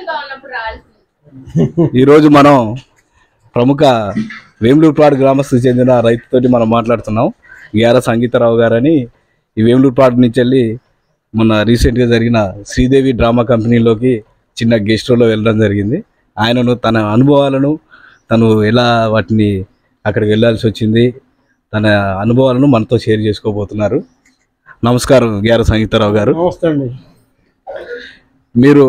గా ఉన్నప్పుడు రావాల్సింది ఈరోజు మనం ప్రముఖ వేములూరుపాడు గ్రామస్తుకు చెందిన రైతుతోటి మనం మాట్లాడుతున్నాం గ్యార సంగీతరావు గారని ఈ వేములూరుపాడు నుంచి వెళ్ళి మొన్న రీసెంట్గా జరిగిన శ్రీదేవి డ్రామా కంపెనీలోకి చిన్న గెస్ట్ రోల్లో వెళ్ళడం జరిగింది ఆయనను తన అనుభవాలను తను ఎలా వాటిని అక్కడికి వెళ్ళాల్సి వచ్చింది తన అనుభవాలను మనతో షేర్ చేసుకోబోతున్నారు నమస్కారం గ్యార సంగీతరావు గారు నమస్తే అండి మీరు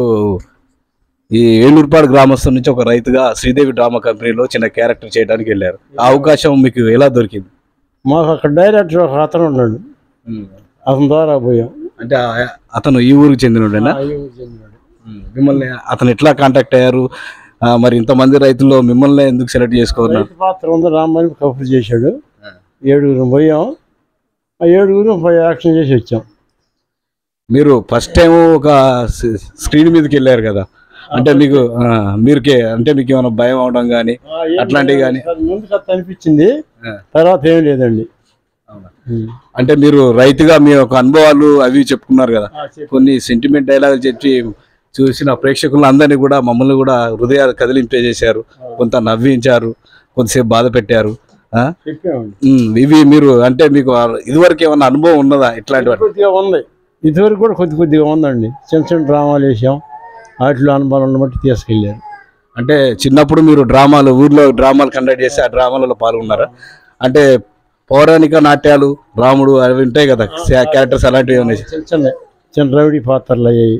ఈ ఏలూరుపాడు గ్రామస్తుల నుంచి ఒక రైతుగా శ్రీదేవి డ్రామా కంపెనీలో చిన్న క్యారెక్టర్ చేయడానికి వెళ్ళారు ఆ అవకాశం మీకు ఎలా దొరికింది మాకు అక్కడ డైరెక్టర్ ఒక అతను ఉన్నాడు అతని ద్వారా పోయాం అంటే ఆ- అతను ఈ ఊరికి చెందినోడేనా ఆ ఊరు చెందినాడు. మిమ్మల్ని అతను ఎట్లా కాంటాక్ట్ అయ్యారు ఆ, మరి ఇంతమంది రైతుల్లో మిమ్మల్ని ఎందుకు సెలెక్ట్ చేసుకున్నారు రైతు పాత్ర ఉంది రామ్మని కబుర్ చేశాడు ఏడుగురు పోయాం ఆ ఏడుగురు పోయి యాక్షన్ చేసి వచ్చాం మీరు ఫస్ట్ టైం ఒక స్- స్క్రీన్ మీదకి వెళ్ళారు కదా అంటే మీకు ఆ, మీరుకే అంటే మీకు ఏమైనా భయం అవడం కానీ అట్లాంటివి కానీ ముందుకు అట్లా అనిపించింది తర్వాత ఏం లేదండి ఉం. అంటే మీరు రైతుగా మీ యొక్క అనుభవాలు అవి చెప్పుకున్నారు కదా ఆ, చెప్పు. కొన్ని సెంటిమెంట్ డైలాగ్ చెప్పి చూసిన ప్రేక్షకులను అందరినీ కూడా మమ్మల్ని కూడా హృదయాలు కదిలింపజేశారు కొంత నవ్వించారు కొంతసేపు బాధ పెట్టారు ఆ? చెప్పామండి ఉమ్, ఇవి మీరు అంటే మీకు ఆ- ఇదివరకు ఏమన్నా అనుభవం ఉన్నదా ఇట్లాంటి వాటి కొద్దిగా ఉంది ఇదివరకు కూడా కొద్ది కొద్దిగా ఉందండి చిన్న చిన్న డ్రామాలు వేసాం వాటిలో అనుభవాలను బట్టి తీసుకెళ్ళారు అంటే చిన్నప్పుడు మీరు డ్రామాలు ఊర్లో డ్రామాలు కండక్ట్ చేసి ఆ డ్రామాలలో పాల్గొన్నారా అంటే పౌరాణిక నాట్యాలు రాముడు అవి ఉంటాయి కదా క్యారెక్టర్స్ అలాంటివి ఉన్నాయి చిన్న చిన్న చిన్న రౌడీ పాత్రలు అయ్యాయి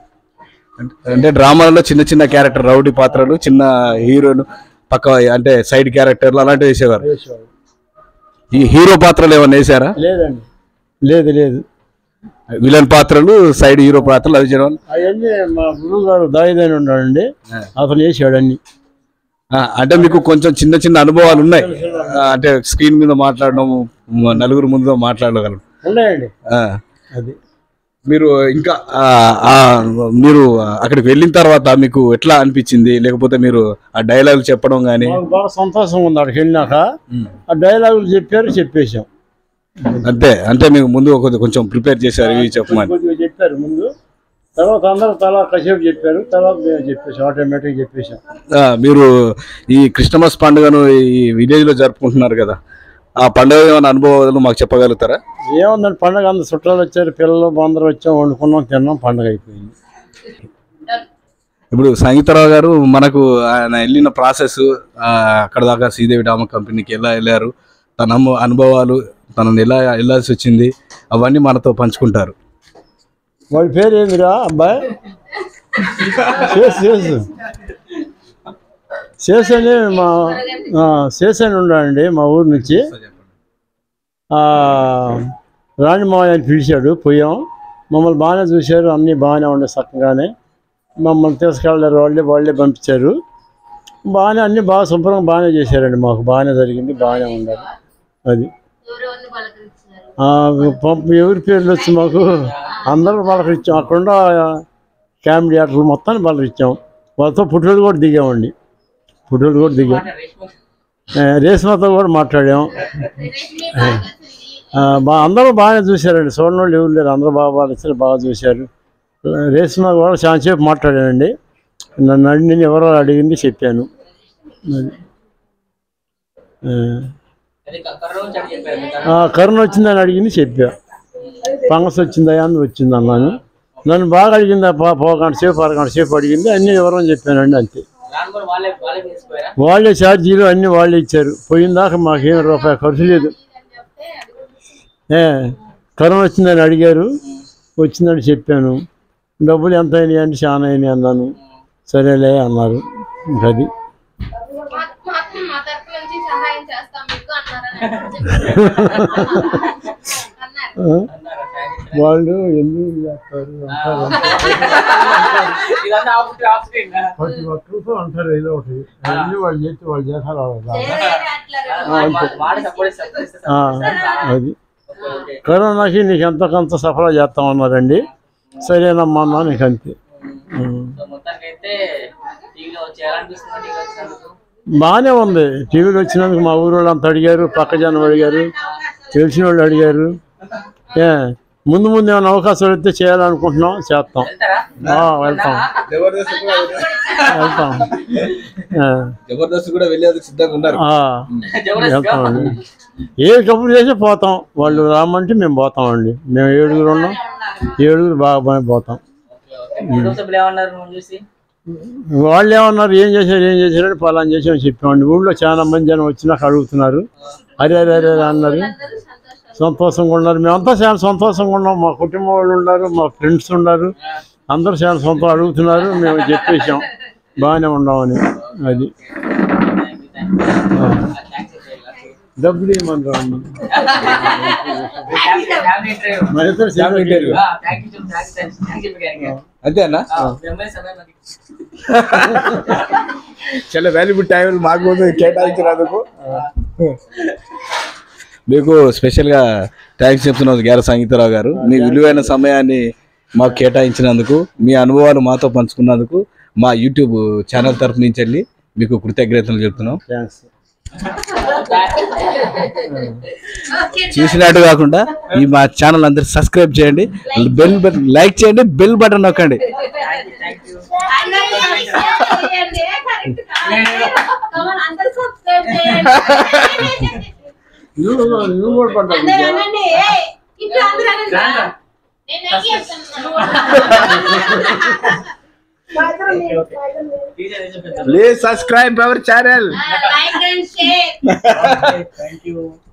అంటే డ్రామాలలో చిన్న చిన్న క్యారెక్టర్ రౌడీ పాత్రలు చిన్న హీరోలు పక్క అంటే సైడ్ క్యారెక్టర్లు అలాంటివి వేసేవారు వేసేవాడు. ఈ హీరో పాత్రలు ఏమైనా వేసారా లేదండి లేదు లేదు విలన్ పాత్రలు సైడ్ హీరో పాత్రలు అవి చేయడం అవన్నీ మా గురువు గారు దాయిదని ఉన్నాడండి అతను వేసాడు అన్ని ఆ, అంటే మీకు కొంచెం చిన్న చిన్న అనుభవాలు ఉన్నాయి ఆ, అంటే స్క్రీన్ మీద మాట్లాడడం మ- నలుగురు ముందు మాట్లాడగలరు ఉన్నాయండి ఆ, అది మీరు ఇంకా ఆ, ఆ, మీరు అక్కడికి వెళ్ళిన తర్వాత మీకు ఎట్లా అనిపించింది లేకపోతే మీరు ఆ డైలాగ్ చెప్పడం కానీ మాకు బాగా సంతోషం ఉంది అక్కడికి వెళ్ళినాక ఆ డైలాగులు చెప్పారు చెప్పేశాం అంతే అంటే మీకు ముందు ఒక కొంచెం ప్రిపేర్ చేశారు ఇవి చెప్పమని కొద్దిగా చెప్పారు ముందు తర్వాత అందరూ తలా కసేపు చెప్పారు తర్వాత మేము చెప్పేసాం ఆటోమేటిక్ చెప్పేశాం ఆ, మీరు ఈ క్రిస్టమస్ పండుగను ఈ విలేజ్ లో జరుపుకుంటున్నారు కదా ఆ పండుగ ఏమైనా అనుభవాలు మాకు చెప్పగలుగుతారా ఏముందండి పండగ అందరు చుట్టాలు వచ్చారు పిల్లలు అందరూ వచ్చాం వండుకున్నాం తిన్నాం పండగ అయిపోయింది ఇప్పుడు సంగీతరావు గారు మనకు ఆయన వెళ్ళిన ప్రాసెస్ అక్కడ దాకా శ్రీదేవి డామ కంపెనీకి ఎలా వెళ్ళారు తన అను- అనుభవాలు తనను ఎలా వెళ్ళాల్సి వచ్చింది అవన్నీ మనతో పంచుకుంటారు వాడి పేరు ఏందిరా అబ్బాయి చేసు చేసు చేసు అని మా చేసు అని ఉన్నాడండి మా ఊరు నుంచి ఆ, రాణిమావయ్య అని పిలిచాడు పోయాం మమ్మల్ని బాగానే చూశారు అన్నీ బాగానే ఉండే చక్కగానే మమ్మల్ని తీసుకెళ్ళారు వాళ్ళే వాళ్ళే పంపించారు బాగానే అన్నీ బాగా శుభ్రంగా బాగానే చేశారండి మాకు బాగానే జరిగింది బాగానే ఉండాలి అది ఎవరెవరిని పలకరించారు ఆ, పంప ఎవరి పేర్లు వచ్చి మాకు అందరూ పలకరించాం అక్కడ కామెడీ ఆటలు మొత్తాన్ని పలకరించాం వాళ్ళతో పుట్టులు కూడా దిగామండి పుట్టులు కూడా దిగాం ఆ, రేష్మతో కూడా మాట్లాడాం రేష్మి భాగస్వామి ఆ, బా అందరూ బాగానే చూశారండి చూడని వాళ్ళు ఎవరు లేరు అందరూ బాగా బాగా బాగా చూశారు రేష్మ కూడా చాలా సేపు మాట్లాడానండి నన్ను అడిగి ఎవరో అడిగింది చెప్పాను అది. ఆ. ఆ, కరోనా వచ్చిందని అడిగింది చెప్పా ఫంగస్ వచ్చిందా అని వచ్చింది అన్నాను నన్ను బాగా అడిగింది పా పోగంట సేపు అరగంట సేపు అడిగింది అన్ని వివరం చెప్పానండి అంతే వాళ్ళే ఛార్జీలు అన్ని వాళ్ళే ఇచ్చారు పోయిన దాకా మాకేం రూపాయి ఖర్చు లేదు ఏ కరోనా వచ్చిందని అడిగారు వచ్చిందని చెప్పాను డబ్బులు ఎంత అయినాయి అంటే చాలా అయినాయి అన్నాను సరేలే అన్నారు ఇంకా అది మా- మాత్రం మా తరపు నుంచి సహాయం చేస్తాం మీకు అన్నారని అన్నారు ఆ? వాళ్ళు ఎందుకు చేస్తారు అంటారు ప్రతి ఒక్కరితో అంటారు ఏదో ఒకటి అన్ని వాళ్ళు చేస్తే వాళ్ళు చేస్తారు అలా. ఆ, అది కరోనాకి నీకు ఎంత కొంత సఫలం చేస్తామన్నారండి సరేనమ్మా అన్నా నీకు అంతే ఉం. మొత్తానికైతే టీవీలో వచ్చి ఎలా అనిపిస్తుంది టీవీ వచ్చినందుకు బాగానే ఉంది టీవీలో వచ్చినందుకు మా ఊరు వాళ్ళు అంతా అడిగారు పక్క జనం అడిగారు తెలిసిన వాళ్ళు అడిగారు ఏ ముందు ముందు ఏమైనా అవకాశం వస్తే చేయాలనుకుంటున్నాం చేస్తాం వెళ్తారా ఆ, వెళ్తాం జబర్దస్త్ కూడా వెళ్తాం ఆ, జబర్దస్త్ కూడా వెళ్ళేందుకు సిద్ధంగా ఉన్నారు ఆ, జబర్దస్త్ వెళ్తామండి ఏ కబుర్ చేసి పోతాం వాళ్ళు రామంటే మేము పోతామండి మేము ఏడుగురు ఉన్నాం ఏడుగురు బాగా బాగా పోతాం కుటుంబ సభ్యులు ఏమన్నారు నువ్వు చూసి వాళ్ళు ఏమన్నారు ఏం చేశారు ఏం చేశారు పలానా చేసామని చెప్పామండి ఊళ్ళో చాలా మంది జనం వచ్చినాక అడుగుతున్నారు అరే అరే అరే అరే అన్నారు అందరూ సంతోషం సంతోషంగా ఉన్నారు మేమంతా చాలా సంతోషంగా ఉన్నాం మా కుటుంబం వాళ్ళు ఉన్నారు మా ఫ్రెండ్స్ ఉన్నారు అందరూ చాలా సొంతం అడుగుతున్నారు మేము చెప్పేసాం బాగానే ఉన్నామని అది డబ్బులు ఏమన్నారు మన ఇద్దరు Family interview. అంతే అన్న చాలా వాల్యుబుల్ టైం మాకు కూడా కేటాయించినందుకు మీకు స్పెషల్గా థ్యాంక్స్ చెప్తున్నాం గ్యార సంగీతరావు గారు మీ విలువైన సమయాన్ని మాకు కేటాయించినందుకు మీ అనుభవాలు మాతో పంచుకున్నందుకు మా యూట్యూబ్ ఛానల్ తరఫు నుంచి వెళ్ళి మీకు కృతజ్ఞతలు చెప్తున్నాం థ్యాంక్స్ చూసినట్టు కాకుండా ఈ మా ఛానల్ అందరు సబ్స్క్రైబ్ చేయండి బెల్ బటన్ లైక్ చేయండి బెల్ బటన్ నొక్కండి అందరూ subscribe చేయండి. Correct కాదు. Come on, అందరూ subscribe చేయండి. నువ్వు నువ్వు కూడా పడ్డావు అందరూ అనండి. ఏయ్, ఇప్పుడు అందరూ అనండి. నేను ఎక్కి చెప్తాను. Please subscribe our channel Like and share. Thank you